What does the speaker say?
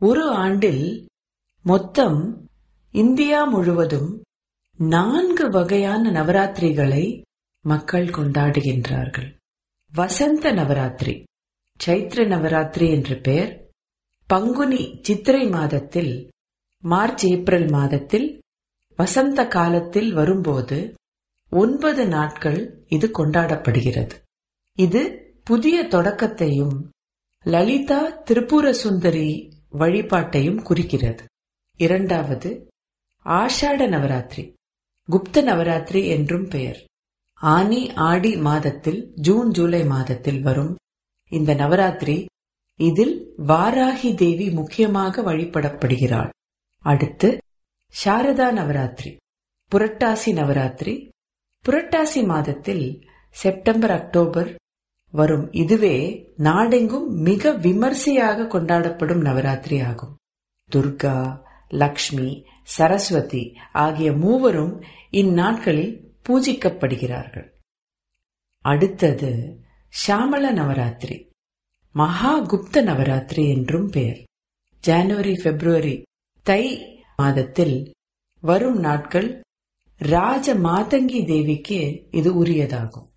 ஒரு ஆண்டில் மொத்தம் இந்தியா முழுவதும் நான்கு வகையான நவராத்திரிகளை மக்கள் கொண்டாடுகின்றார்கள் வசந்த நவராத்திரி சைத்ர நவராத்திரி என்று பெயர் பங்குனி சித்திரை மாதத்தில் மார்ச் ஏப்ரல் மாதத்தில் வசந்த காலத்தில் வரும்போது ஒன்பது நாட்கள் இது கொண்டாடப்படுகிறது இது புதிய தொடக்கத்தையும் லலிதா திரிபுர சுந்தரி வழிபாட்டையும் குறிக்கிறது இரண்டாவது ஆஷாட நவராத்திரி குப்த நவராத்திரி என்றும் பெயர் ஆனி ஆடி மாதத்தில் ஜூன் ஜூலை மாதத்தில் வரும் இந்த நவராத்திரி இதில் வாராகி தேவி முக்கியமாக வழிபடப்படுகிறாள் அடுத்து சாரதா நவராத்திரி புரட்டாசி நவராத்திரி புரட்டாசி மாதத்தில் செப்டம்பர் அக்டோபர் வரும் இதுவே நாடெங்கும் மிக விமர்சையாக கொண்டாடப்படும் நவராத்திரி ஆகும் துர்கா லக்ஷ்மி சரஸ்வதி ஆகிய மூவரும் இந்நாட்களில் பூஜிக்கப்படுகிறார்கள் அடுத்தது ஷாமள நவராத்திரி மகாகுப்த நவராத்திரி என்றும் பெயர் ஜனவரி பிப்ரவரி தை மாதத்தில் வரும் நாட்கள் ராஜ மாதங்கி தேவிக்கு இது உரியதாகும்